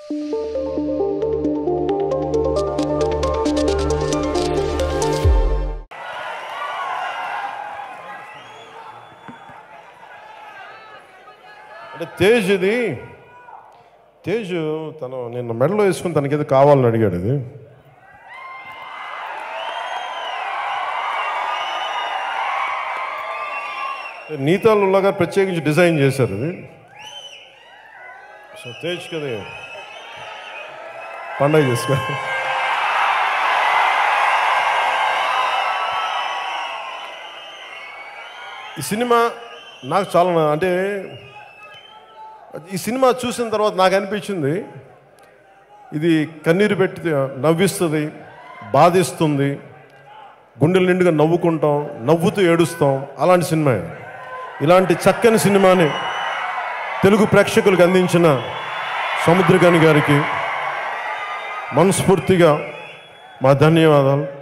అంటే తేజ్ ఇది తేజ్ తను నిన్న మెడలో వేసుకుని తనకేదో కావాలని అడిగాడు ఇది నీతాలుల్లా గారు ప్రత్యేకించి డిజైన్ చేశారు ఇది సో తేజ్ కదా పండగ చేసుకో ఈ సినిమా నాకు చాలా నా- అంటే ఈ సినిమా చూసిన తర్వాత నాకు అనిపించింది ఇది కన్నీరు పెట్టి నవ్విస్తుంది బాధిస్తుంది గుండెల నిండుగా నవ్వుకుంటాం నవ్వుతూ ఏడుస్తాం అలాంటి సినిమా ఇది. ఇలాంటి చక్కని సినిమాని తెలుగు ప్రేక్షకులకు అందించిన సముద్రగని గారికి మనస్ఫూర్తిగా మా ధన్యవాదాలు